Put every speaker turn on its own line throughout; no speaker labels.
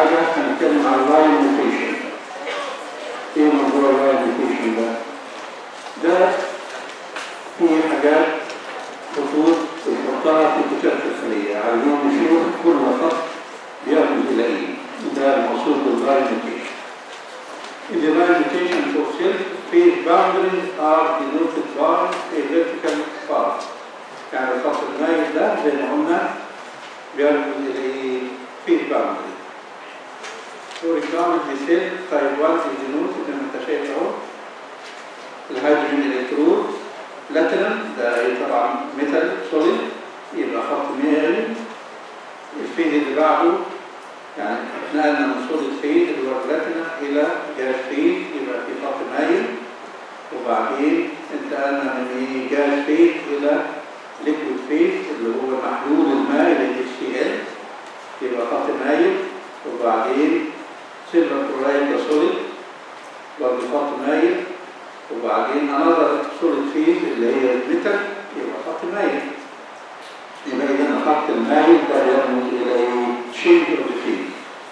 حاجة هنتكلم على اللاين ميوتيشن ايه موضوع اللاين ميوتيشن ده؟ ده في حاجات خطوط بنحطها في كتاب الخلية عايزين نشوف كل خط بيرمز إلى إيه ده المقصود باللاين ميوتيشن In the line mutation for cell, phase boundaries are denoted by a vertical bar. يعني الخط المايل ده زي ما قلنا بيرمز إلى phase boundary. For example, the cell type 1 is denoted زي ما انت شايف اهو الهيدروجين الكترود بلاتينم ده طبعا ميتال سوليد يبقى خط مائل الفيز اللي بعده يعني اتنقلنا من سوليد فيز اللي هو البلاتينم الى جاز فيز يبقى في خط مايل وبعدين انتقلنا من ايه جاز فيز الى ليكويد فيز اللي هو محلول الماء اللي HCl يبقى خط مايل وبعدين سيلفر كلورايد سوليد برضه خط مايل وبعدين انظر سوليد فيز اللي هي الميتال يبقى خط مايل يبقى اذا خط المايل ده يرمز الى تشينج اوف فيز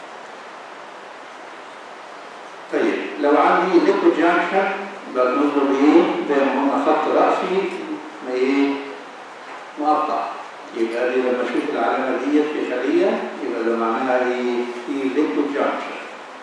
طيب لو عندي ليكويد جانكشن برمز له بايه؟ زي ما قلنا خط راسي ما ايه؟ مقطع يبقى دي لما اشوف العلامه ديت في خليه يبقى ده معناها ايه؟ في ليكويد جانكشن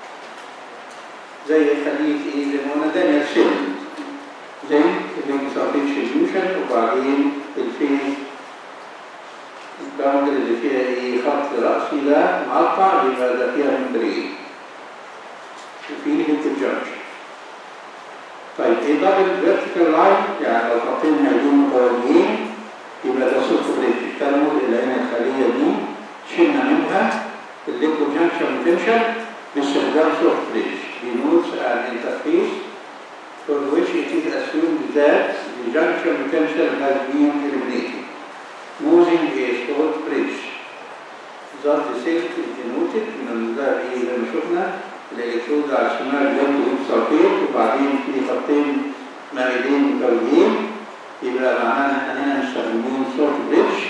زي خليه ايه؟ زي ما قلنا دانيال سيل زي اللينك سلفيت سوليوشن وبعدين الفيز الباوندر اللي فيها ايه خط رأسي ده مقطع يبقى ده فيها ممبرين وفيه ليكويد جانكشن طيب ايه دبل فيرتيكال لاين يعني لو حطينا هيدين متواليين يبقى ده صوت بريدج ترمز الى ان الخليه دي شلنا منها الليكويد جانكشن بوتنشال باستخدام سوفت بريدج denotes an interface for which it is assumed that the junction potential has been eliminated using a stored bridge. Thus the cell is denoted من ده ايه زي ما شفنا الالكترود على الشمال جنبه سلفيت وبعدين في خطين مائلين متوجهين يبقى معناه ان احنا هنا مستخدمين صوت بريدج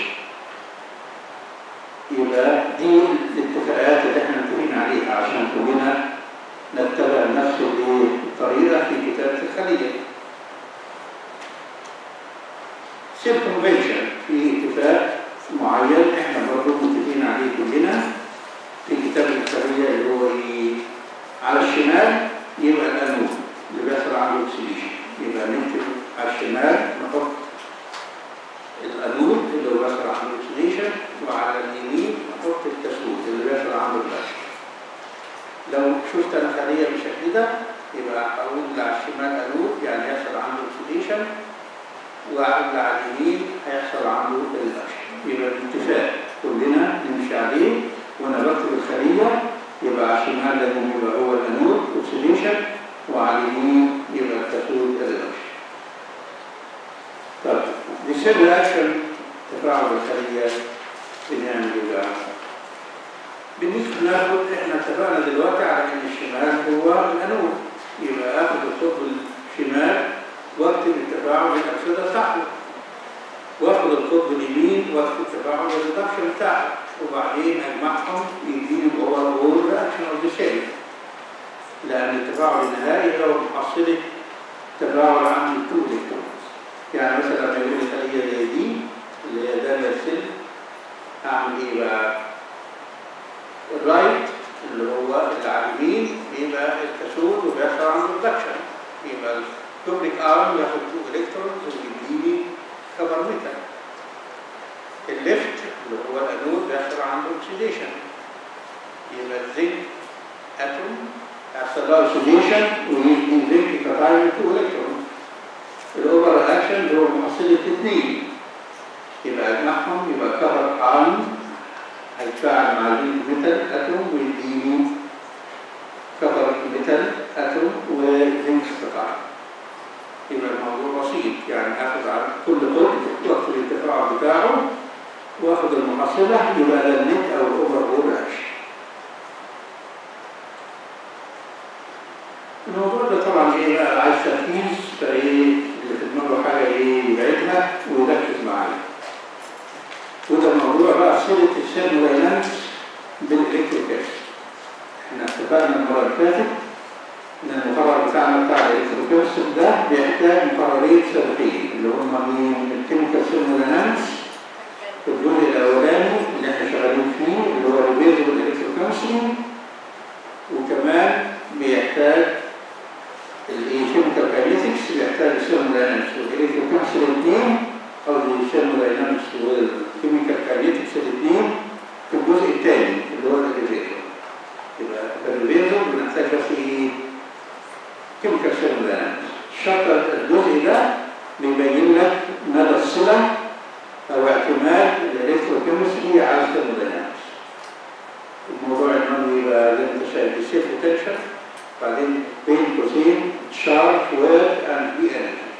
يبقى دي الاتفاقات اللي احنا متفقين عليها عشان كلنا نتبع نفس الطريقه في كتابه الخليه. سيل كونفنشن في اتفاق معين احنا برضه متفقين عليه كلنا في كتاب الخليه اللي هو ايه؟ على الشمال يبقى الانود اللي بيحصل عنده اكسيديشن يبقى نكتب على الشمال نحط الانود اللي هو بيحصل عنده اكسيديشن وعلى اليمين نحط الكسود اللي بيحصل عنده فلاش لو شفت انا خليه بالشكل ده يبقى اقول على الشمال انود يعني يحصل عنده اكسيديشن وعلى على اليمين هيحصل عنده الفلاش يبقى الاتفاق كلنا نمشي عليه وانا بكتب الخليه يبقى على الشمال لازم يبقى هو الانود اوكسيديشن وعلى اليمين يبقى الكاثود الفلاش طيب بيصير رياكشن تفاعل الخليه بنعمل ايه بقى؟ بالنسبه ناخد احنا اتفقنا دلوقتي على ان الشمال هو الانود يبقى اخد القطب الشمال واكتب التفاعل الاكسده بتاعته واخد القطب اليمين واكتب التفاعل الريدكشن بتاعه وبعدين اجمعهم يديني الاوفر اول رياكشن اوف ذا سيل لان التفاعل النهائي هو محصله تفاعل عن التو الكترونز يعني مثلا لما يقول لي خليه زي دي اللي هي دانيال سيل اعمل ايه بقى؟ الرايت اللي هو اللي على اليمين بيبقى الكسود وبيحصل عنده ريدكشن يبقى الكوبريك ارم ياخد تو الكترونز ويديني كفر ميتال الليفت اللي هو الانود بيحصل عنده اوكسيديشن يبقى الزنك اتوم يحصل له اوكسيديشن ويدي زنك كتايم تو الكترونز الاوفر اكشن اللي هو محصله اثنين يبقى اجمعهم يبقى كفر ارم هيتفاعل مع الميتال اتوم ويديني كفر ميتال اتوم وزنك قطع يبقى الموضوع بسيط يعني اخذ على كل قطب واكتب التفاعل بتاعه واخد المحصله يبقى ده النت او الاوفر اول اكشن الموضوع ده طبعا ايه بقى عايز تركيز فايه اللي في دماغه حاجه ايه يبعدها ويركز معايا وده موضوع بقى صله الثيرموداينامكس بالالكتروكاست اللي هم مين الكيميكال ثيرموداينامكس في الجزء الاولاني اللي احنا شغالين فيه اللي هو الريفيرسبل الكتروكيمستري وكمان بيحتاج الكيميكال كاينيتكس بيحتاج الثيرموداينامكس والالكتروكيمستري الاثنين قصدي الثيرموداينامكس والكيميكال كاينيتكس الاثنين في الجزء الثاني اللي هو الريفيرسبل يبقى الريفيرسبل بنحتاج بس ايه كيميكال ثيرموداينامكس الشابتر الجزء ده بيبين لك مدى الصله او اعتماد الالكتروكيمستري على الثيرموداينامكس الموضوع انه يبقى زي ما انت شايف السيف بوتنشال بعدين بين قوسين تشارج وير اند بي انرجي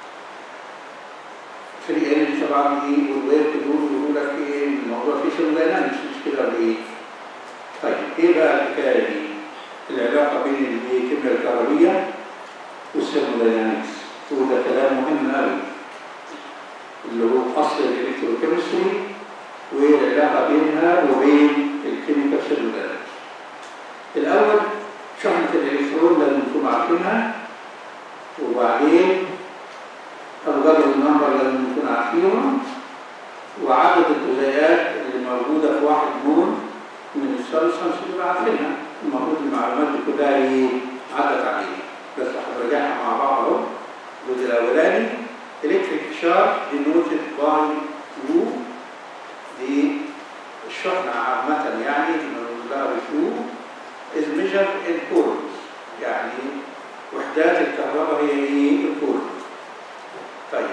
فري انرجي طبعا دي والوير دول بيقول لك ايه الموضوع فيه ثيرموداينامكس مش كده ولا ايه؟ طيب ايه بقى الحكايه دي؟ العلاقه بين الكيمياء الكهربيه والثيرموداينامكس وده كلام مهم قوي اللي هو اصل الالكتروكيمستري والعلاقه بينها وبين الكيميكال ثيرموداينامكس الاول شحنه الالكترون لازم نكون عارفينها وبعدين الجدول النمبر لازم نكون عارفينه وعدد الجزيئات اللي موجوده في واحد مول من السبستانس اللي عارفينها المفروض المعلومات دي كلها ايه عدت عليها بس هنراجعها مع بعض اهو الجزء الاولاني electric charge denoted by U دي الشحنة عامة يعني بنقول لها بشو is measured in coulombs يعني وحدات الكهرباء هي ايه الكولوم طيب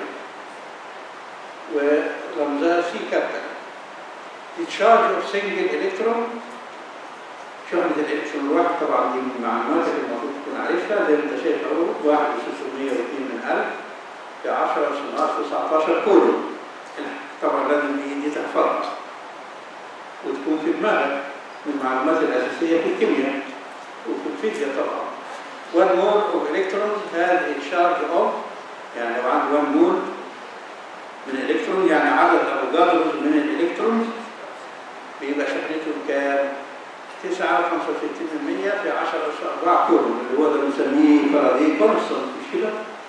ورمزها سي كابيتال The charge of single electron شحنة الإلكترون الواحد طبعا دي من المعلومات اللي المفروض تكون عارفها زي ما أنت شايف أهو 1 602 من 1000 في 10 أس 19 كولوم طبعا لازم دي, دي تحفظها وتكون في دماغك من المعلومات الأساسية في الكيمياء وفي الفيزياء طبعا 1 مول of electrons has a charge of يعني لو عندي 1 مول من الإلكترون يعني عدد أفوكادروز من الإلكترونز بيبقى شحنته كام؟ 9.65% في 10 أس 4 كولوم اللي هو ده بنسميه فاراداي كونستانت مش كده؟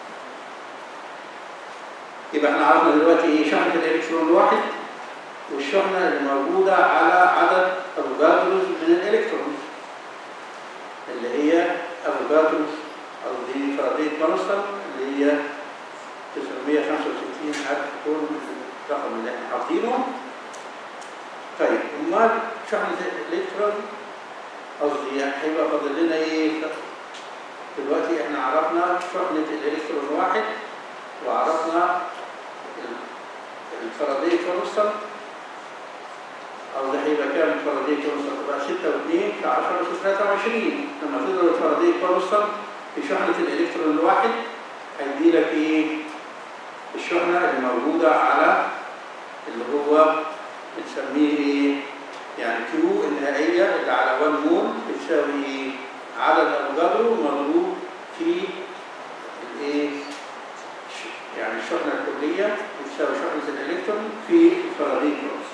يبقى احنا عرفنا دلوقتي ايه شحنة الإلكترون الواحد والشحنة اللي موجودة على عدد أفوكادروز من الإلكترونز اللي هي أفوكادروز أو دي فاراداي كونستانت اللي هي 965 ألف كولوم الرقم اللي احنا حاطينه طيب امال شحنة الإلكترون قصدي هيبقى فاضل لنا ايه؟ دلوقتي احنا عرفنا شحنة الإلكترون واحد وعرفنا الفاراداي كونستانت قصدي هيبقى كام الفاراداي كونستانت؟ تبقى 6 و2 في 10 أس 23 لما تضرب الفاراداي كونستانت في شحنة الإلكترون الواحد هيدي لك ايه؟ الشحنة اللي موجودة على اللي هو بنسميه ايه؟ يعني كيو النهائية اللي على 1 مول بتساوي عدد أفوكادرو مضروب في الايه؟ يعني الشحنة الكلية بتساوي شحنة الإلكترون في الفاراداي كروس.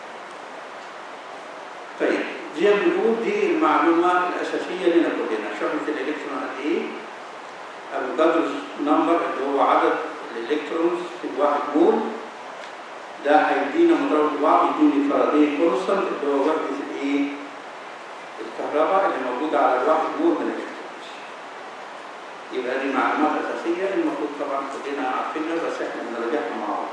طيب زي ما بنقول دي المعلومة الأساسية لنا كلنا شحنة الإلكترون قد إيه؟ افوكادروز نمبر اللي هو عدد الإلكترونز في الواحد مول ده هيدينا مضروب في بعض يديني فاراداي كونستانت اللي هو وحدة الايه؟ الكهرباء اللي موجودة على الواحد مول من الإلكترونز. يبقى دي معلومات أساسية المفروض طبعا كلنا عارفينها بس احنا بنراجعها مع بعض.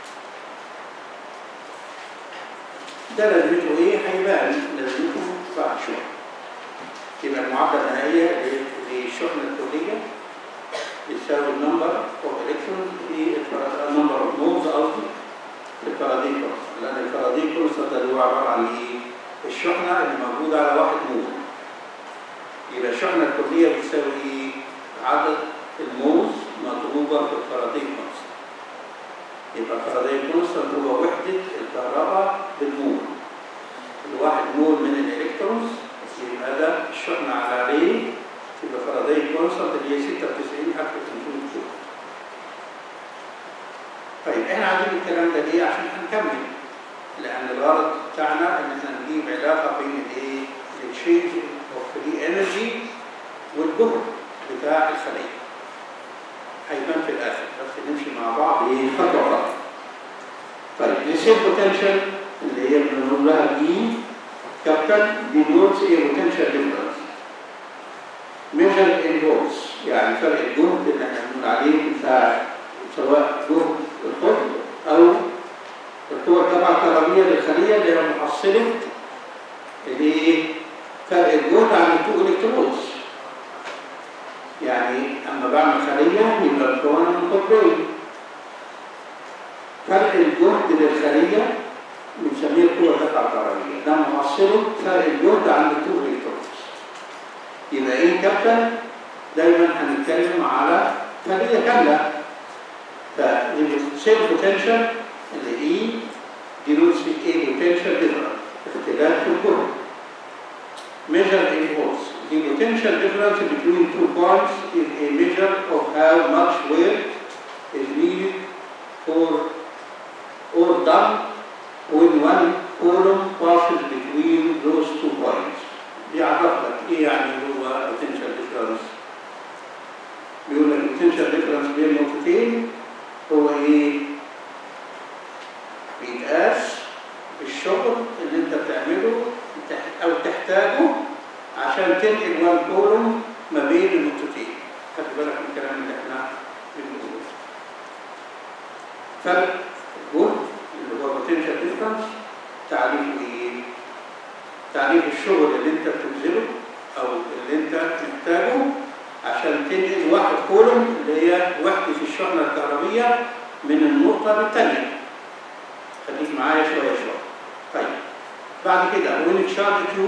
ده لازمته ايه؟ هيبان لازمته بعد شوية. يبقى المعادلة النهائية للشحنة الكلية يساوي النمبر اوف الكترونز في النمبر اوف مولز قصدي الفاراداي كونستانت لان الفاراداي كونستانت اللي هو عباره عن ايه؟ الشحنه اللي موجوده على واحد مول يبقى الشحنه الكليه بتساوي ايه؟ عدد المولز مضروبه في الفاراداي كونستانت يبقى الفاراداي كونستانت هو وحده الكهرباء بالمول الواحد مول من الالكترونز يبقى ده الشحنه على عليه يبقى فاراداي كونستانت اللي هي 96500 كولوم طيب احنا عايزين الكلام ده ليه؟ عشان هنكمل لان الغرض بتاعنا ان احنا نجيب علاقه بين الايه؟ التشينج اوف فري انرجي والجهد بتاع الخليه. هيبان في الاخر بس نمشي مع بعض ايه خطوه خطوه طيب السيل بوتنشال اللي هي بنقول لها اي كابتن denotes a potential difference measure in volts يعني فرق الجهد اللي احنا بنقول عليه بتاع سواء جهد القطب او القوة الطبعة الكهربية للخلية اللي هي محصلة الايه فرق الجهد عن التو الكترونز يعني اما بعمل خلية يبقى مكونة من قطبين فرق الجهد للخلية بنسميه القوة الدفع الكهربية ده محصله فرق الجهد عند التو الكترونز يبقى ايه كابتن دايما هنتكلم على خلية كاملة فالسيل بوتنشال اللي ايه denotes a potential difference اختلاف في الجهد measure in volts the potential difference between two points is a measure of how much weight is needed for or done when one column passes between those two points. بيعرف لك ايه يعني هو potential difference بيقول لك potential difference بين نقطتين هو ايه؟ بيتقاس الشغل اللي انت بتعمله او تحتاجه عشان تنقل وان كولوم ما بين النقطتين خد بالك من الكلام اللي احنا بنقوله فرق الجهد اللي هو potential difference تعريفه ايه؟ تعريف الشغل اللي انت بتبذله او اللي انت محتاجه عشان تنقل واحد كولوم اللي هي وحدة الشحنة الكهربية من النقطة للتانية خليك معايا شوية شوية طيب بعد كده وين تشارج كيو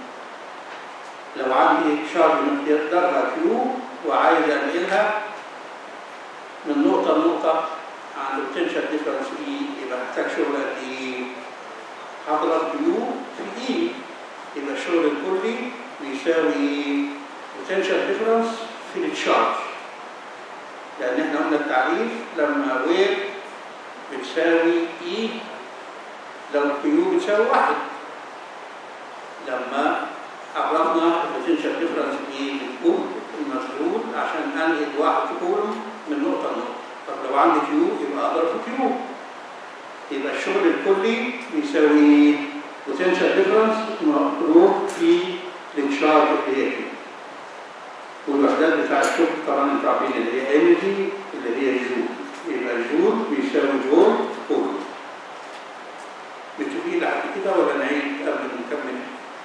لو عندي شارج مقدارها كيو وعايز انقلها من نقطة لنقطة عند البوتنشال ديفرنس اي يبقى محتاج شغل قد ايه؟ هضرب كيو في اي يبقى الشغل الكلي بيساوي potential difference في التشارج لان احنا قلنا التعريف لما وير بتساوي اي لو كيو بتساوي واحد لما عرفنا البوتنشال ديفرنس ايه للكود المسؤول عشان انقل واحد كولوم من نقطه لنقطه طب لو عندي كيو يبقى اضرب في كيو يبقى الشغل الكلي بيساوي potential difference مضروب في التشارج اللي هي كيو والوحدات بتاع الشغل طبعا انتوا عارفين اللي هي انرجي اللي هي جول يبقى الجول بيساوي جول كول متفقين لحد كده ولا نعيد قبل ما نكمل؟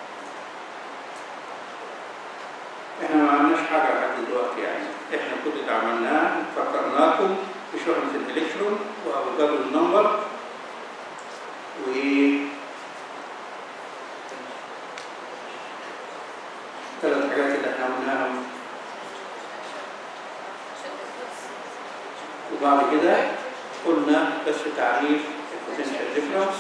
احنا ما عملناش حاجه لحد دلوقتي يعني احنا كل اللي عملناه فكرناكم بشحنه الالكترون وابو النمبر و ثلاث حاجات اللي احنا قلناهم وبعد كده قلنا بس تعريف البوتنشال ديفرنس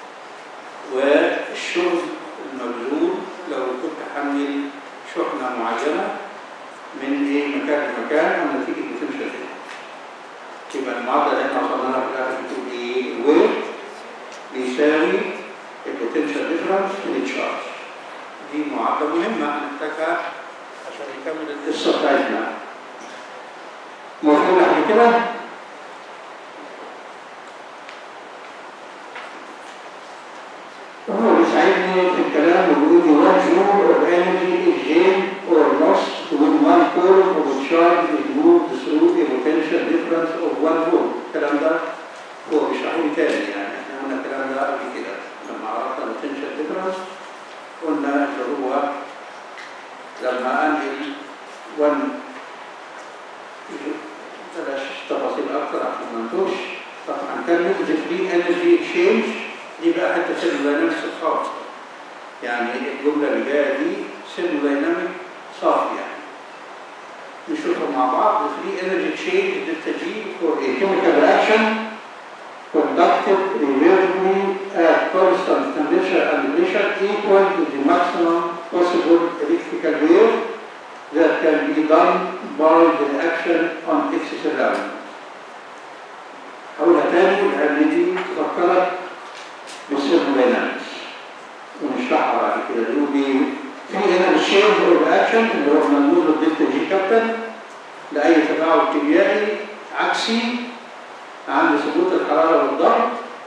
والشغل المبذول لو كنت حمل شحنة معينة من ايه مكان لمكان او نتيجة بوتنشال ديفرنس يبقى المعادلة اللي احنا وصلنا لها في الاخر بتقول ايه الويت بيساوي البوتنشال ديفرنس في التشارج دي معادلة مهمة هنحتاجها عشان نكمل القصة بتاعتنا مفهوم لحد كده؟ هو بيساعدني في الكلام وبيقول لي what joule of energy is gained or lost when one coulomb of a charge is moved through a potential difference of one volt الكلام ده هو بيشرحه لي تاني يعني احنا قلنا الكلام ده قبل كده لما عرفنا potential difference قلنا اللي هو لما انقل one بلاش تفاصيل اكتر عشان ما نتوش طب هنكمل the free energy exchange دي بقى حتى سيرموداينامكس الخاص يعني الجمله اللي جايه دي سيرموداينامك صافي يعني نشوفها مع بعض the free energy exchange delta G for a chemical reaction conducted reversibly at constant temperature and pressure equal to the maximum possible electrical wave that can be done by the reaction on X surrounding. هقولها تاني لأن دي تفكرك بالثيرموداينامكس ونشرحها بعد كده نقول ايه في هنا الشيرز اور اكشن اللي هو منظور الدلتا جي كابتن لاي تفاعل كيميائي عكسي عند ثبوت الحرارة والضغط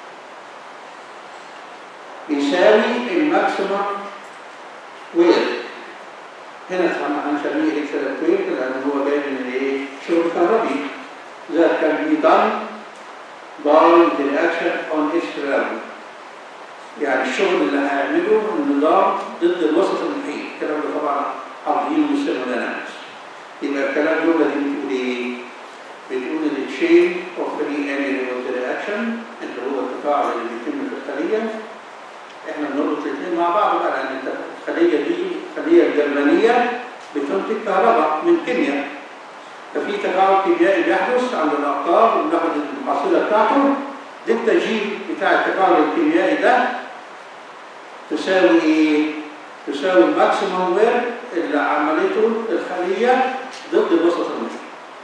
بيساوي الماكسيمم وير هنا طبعا هنسميه اكسلنت وير لان هو جاي من الايه؟ شغل كهربي that can be done by the reaction on external يعني الشغل اللي هيعمله النظام ضد الوسط المحيط الكلام ده طبعا حافظينه من الثيرموداينامكس يبقى الكلام جمله دي بتقول ايه؟ بتقول ان التشين اوف فري انرجي اوف ذا رياكشن اللي هو التفاعل اللي بيتم في الخليه احنا بنربط الاثنين مع بعض بقى لان الخليه دي الخليه الجرمانيه بتنتج كهرباء من كيمياء ففي تفاعل كيميائي بيحدث عند الاقطاب وبناخد المحصله بتاعته دلتا جي بتاع التفاعل الكيميائي ده تساوي ايه؟ تساوي الماكسيموم وير اللي عملته الخليه ضد الوسط المحيط.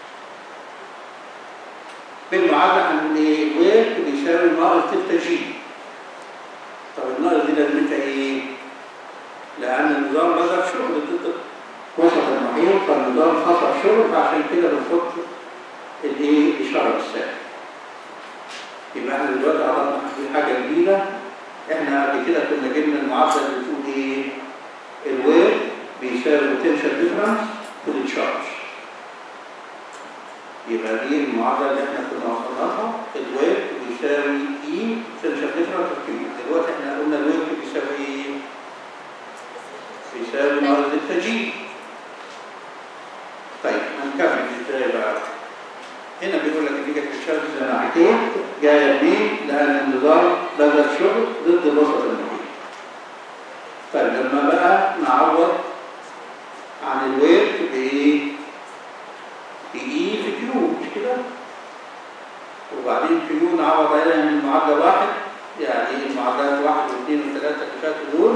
بالمعادله هنقول ايه؟ وير بيساوي ناقص دلتا جي. طب الناقص دي لازمتها ايه؟ لان النظام بذل شغل ضد وسط المحيط فالنظام خسر شغل فعشان كده بنحط الايه؟ اشاره بالسالب. يبقى احنا دلوقتي عرفنا في حاجه جديده احنا قبل كده كنا جبنا المعادله اللي بتقول ايه؟ الوير بيساوي potential difference في التشارج. يبقى دي المعادله اللي احنا كنا وصلنا لها الوير بيساوي اي potential difference في الكيمياء. دلوقتي احنا قلنا الوير بيساوي ايه؟ بيساوي ناقص دلتا جي. طيب هنكمل ازاي بقى؟ هنا بيقول لك ان جت الشمس جناحتين جايه منين؟ لان النظام بذل شغل ضد الوسط المحيط. طيب لما بقى نعوض عن الوير بايه؟ بإي في كيو مش كده؟ وبعدين كيو نعوض عليها من المعادلة واحد يعني المعادلات واحد واثنين وثلاثة اللي فاتوا دول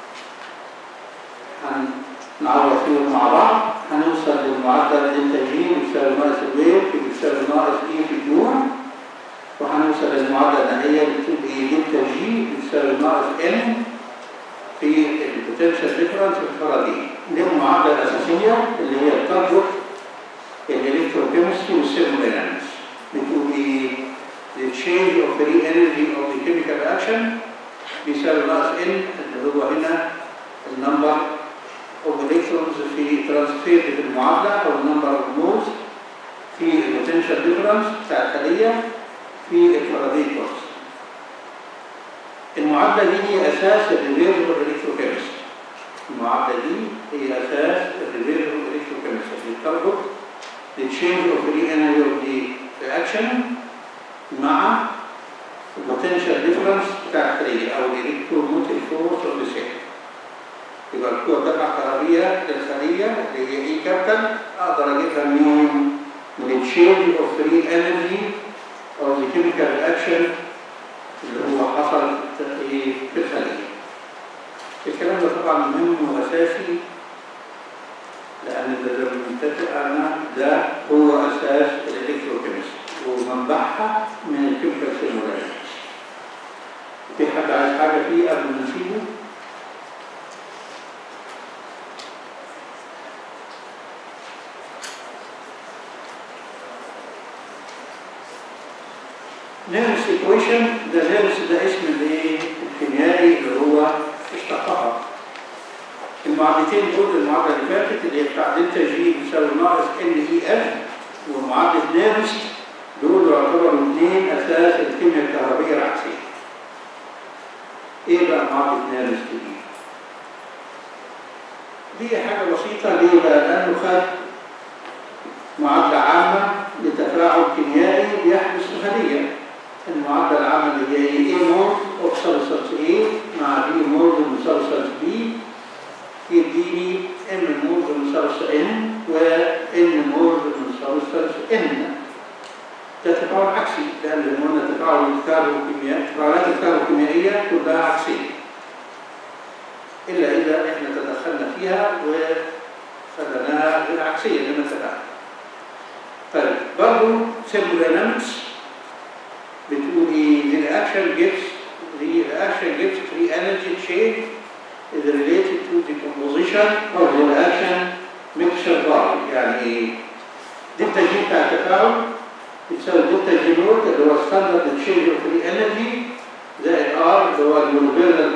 هنعوض فيهم مع بعض هنوصل للمعادلة دلتا جي بيساوي ناقص الوير بيساوي ناقص اي في كيو وهنوصل للمعادلة النهائية اللي بتقول ايه دلتا جي بيساوي ناقص ان في البوتنشال ديفرنس الفرضي دي المعادلة الأساسية اللي هي بتربط الالكتروكيمستري والثيرموداينامكس بتقول ايه the change of free energy of the chemical reaction بيساوي ناقص ان اللي هو هنا النمبر of electrons في ترانسفير في المعادلة أو النمبر of moles في البوتنشال ديفرنس بتاع الخلية في الفاراداي كورس. المعادلة دي هي أساس الريفيرسبل الكتروكيمستري. المعادلة دي هي أساس الريفيرسبل الكتروكيمستري اللي بتربط the change of free energy of the reaction مع البوتنشال ديفرنس بتاع الخلية أو الإلكتروموتيف فورس أوف ذا سيل. يبقى القوة الدفع الكهربية للخلية اللي هي إي كابيتال أقدر أجيبها منين؟ من التشينج أوف فري انرجي أو the chemical reaction اللي هو حصل في الخلية. الكلام ده طبعا مهم وأساسي لأن ده زي ما بنتفق أن ده هو أساس الإلكتروكيمستري ومنبعها من الكيميكال ثيرموداينامكس. في حد عايز حاجة فيه قبل ما نسيبه؟ نيرس ايكويشن ده نيرس ده اسم الايه الكيميائي اللي هو اشتقها المعادلتين دول المعادله اللي فاتت اللي هي بتاع دلتا جي بيساوي ناقص ان اي اف ومعادله نيرس دول يعتبروا اثنين اساس الكيمياء الكهربائيه العكسيه ايه بقى معادله نيرس دي؟ دي حاجه بسيطه ليه بقى؟ لانه خد معادله عامه لتفاعل كيميائي بيحدث في خليه المعادله العامه اللي هي ايه مول اوف سبستانس A مع بي مول من سبستانس B يديني ام مول من سبستانس N وان مول من سبستانس N ده تفاعل عكسي لان زي ما قلنا تفاعل الكهروكيميائي التفاعلات الكهروكيميائيه كلها عكسيه الا اذا احنا تدخلنا فيها وخليناها غير عكسيه زي ما اتفقنا طيب برضه ثيرموداينامكس بتقول ايه the reaction gives the reaction gives free energy change is related to the composition of the reaction mixture volume يعني ايه دلتا جي بتاع التفاعل بتساوي دلتا جي نوت اللي هو ستاندرد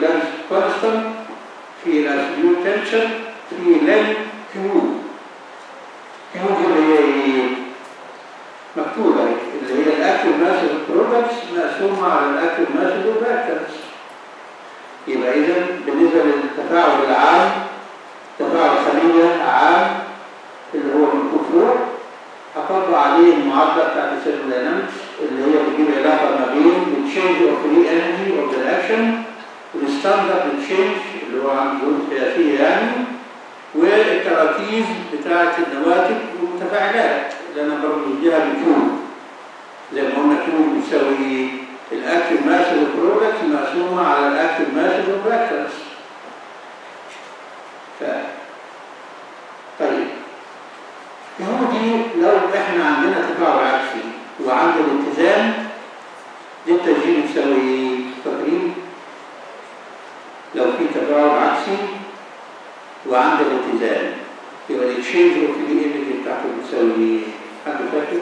لانس كونستانت في الاسبيوت تنشن في لين كيو كيو دي اللي هي ايه؟ مكتوبة اهي، اللي هي الاكتف ماسل برودكتس مقسومة على الاكتف ماسل رياكتنس يبقى اذا بالنسبة للتفاعل العام تفاعل خلية عام اللي هو مكتوب فوق هطبق عليه المعادلة بتاعت الثيرموداينامكس اللي هي بتجيب علاقة ما بين التشينج اوف فري انرجي اوف ذا اكشن والستاندرد تشينج اللي هو عند ظروف قياسية يعني والتراكيز بتاعت النواتج والمتفاعلات اللي انا برضه بديها بكيو زي ما قلنا كيو بتساوي الاكتف ماسل برودكت مقسومة على الاكتف ماسل رياكتنس ف طيب هو دي لو احنا عندنا تفاعل عكسي وعند الاتزان للتسجيل يساوي فاكرين لو في تفاعل عكسي وعند الاتزان يبقى التشينج اوف دي انرجي بتاعته بتساوي حد فاكر؟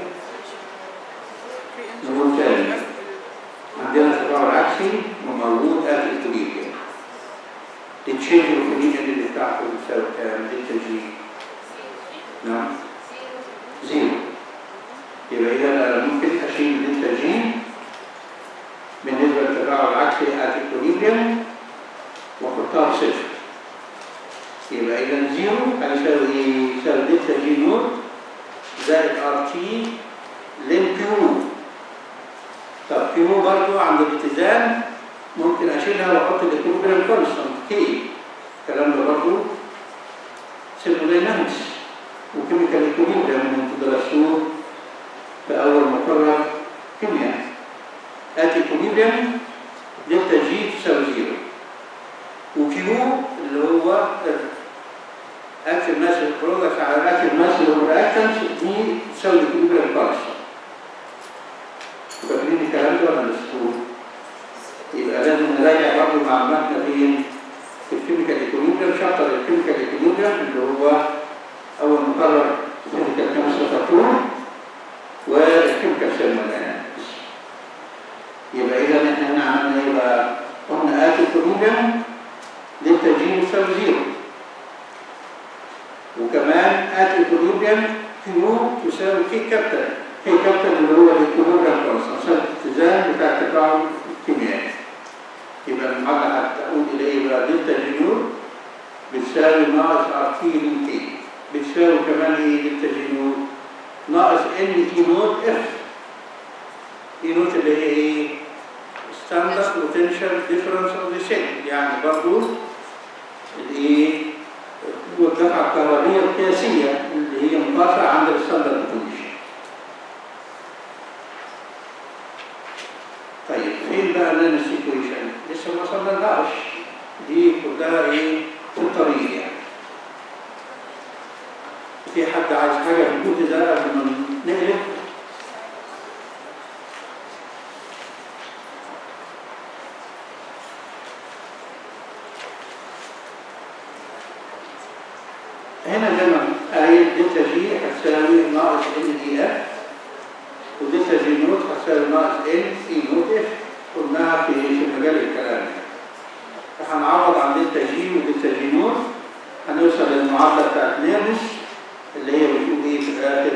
نقول تاني عندنا تفاعل عكسي وموجود ات الكبير التشينج اوف دي انرجي بتاعته بتساوي كام؟ للتسجيل نعم زيرو يبقى إذا أنا ممكن أشيل دلتا جي بالنسبة للتفاعل العكسي at equilibrium وأحطها بصفر يبقى إذا زيرو هيساوي إيه؟ يساوي دلتا جي نور زائد ار تي لين كيو طب كيو برضو عند الاتزان ممكن أشيلها وأحط الإكويليبريم كونستانت كي الكلام ده برضو ثيرموداينامكس وكيميكال ايكوليبريم انتوا درستوه في اول مقرر كيمياء اتي ايكوليبريم دلتا جي تساوي زيرو وكيو اللي هو اكتف ماسل برودكت على اكتف ماسل رياكتنس دي تساوي الايكوليبريم كونستانت فاكرين الكلام ده ولا نسيتوه؟ يبقى لازم نراجع برضه معلوماتنا فين؟ في الكيميكال ايكوليبريم شابتر الكيميكال ايكوليبريم اللي هو أول مقرر كيميكال كيمستري والكيميكال ثيرموداينامكس يبقى إذا إحنا هنا عملنا إيه بقى؟ قلنا آتي كوليبيوم للتجين يساوي زيرو وكمان آتي كوليبيوم كيو تساوي كي كابتن كي كابتن اللي هو الكوليبيوم كونستانت الاتزان بتاع التفاعل الكيميائي يبقى المعادلة هتقول إلى إيه بقى؟ دلتا جنور بتساوي ناقص ار تي لين تي بتساوي كمان ايه للتجنود ناقص ان اي نوت اف اي نوت اللي هي ايه ستاندرد بوتنشال ديفرنس اوف ذا سيل يعني برضو الايه هو الدفعه الكهربائيه القياسيه اللي هي مقاسه عند الستاندرد بوتنشال طيب فين بقى لنا السيتويشن لسه ما وصلناش دي كلها ايه في الطريق يعني في حد عايز حاجة في الجزء ده قبل ما نقلب؟ هنا زي ما قايل دلتا جي هتساوي ناقص ان دي اف ودلتا جي نوت هتساوي ناقص ان اي نوت اف قلناها في في مجال الكلام فهنعوض عن دلتا جي ودلتا جي نوت هنوصل للمعادلة بتاعت نيرنس اللي هي بتقول ايه في الاخر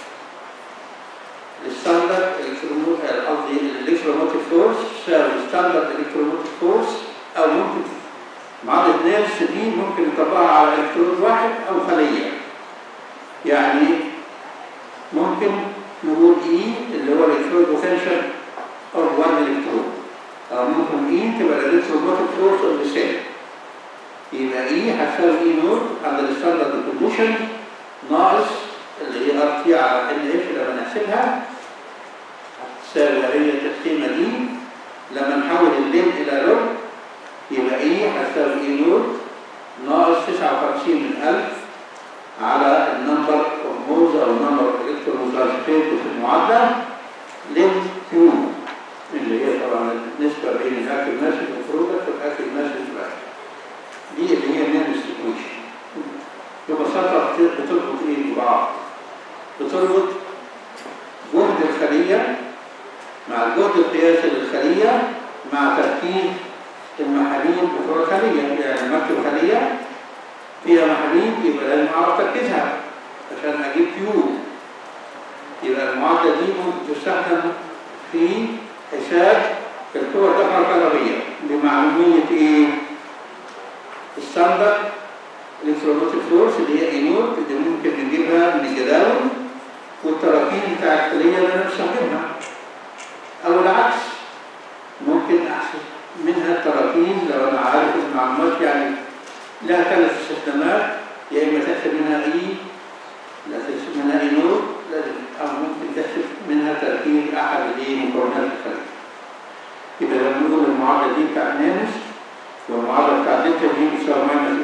الستاندرد قصدي الالكتروموتيف فورس تساوي ستاندرد الكتروموتيف فورس او ممكن معادله نيرس دي ممكن نطبقها على الكترون واحد او خليه يعني ممكن نقول اي اللي هو الالكترون بوتنشال او 1 الكترون او ممكن اي تبقى الالكتروموتيف فورس اوف ذا سيل يبقى اي هتساوي اي نوت عند الستاندرد كونديشن ناقص اللي هي ار تي على ان اف لما نحسبها هتساوي هي التقسيمه دي لما نحول اللين الى لوج يبقى ايه هتساوي اي نوت ناقص 59 من 1000 على النمبر اوف مولز او النمبر اوف الكترون ترانسفيرد في المعادله لين كيو اللي هي طبعا النسبه بين الاكل ماسج والبرودكت والاكل ماسج والاكل دي اللي هي النيرفس ايكويشن ببساطة بتربط ايه ببعض؟ بتربط جهد الخلية مع الجهد القياسي للخلية مع تركيز المحاليل بصورة خلية يعني المكتب خلية فيها محاليل يبقى لازم أعرف تركيزها عشان أجيب كيو يبقى المعادلة دي ممكن تستخدم في حساب القوة الدفع الكهربية بمعلومية إيه؟ ستاندرد الكتروموتيف فورس اللي هي اي نوت اللي ممكن نجيبها من الجداول والتراكيب بتاع الخليه اللي انا بستخدمها او العكس ممكن احسب منها التراكيب لو انا عارف المعلومات يعني لها ثلاث استخدامات يا اما تحسب منها اي لا تحسب منها اي نوت او ممكن تحسب منها تركيب احد الايه مكونات الخليه يبقى لما نقول المعادله دي بتاعت نانوس والمعادله بتاعت دلتا دي بتساوي ماينس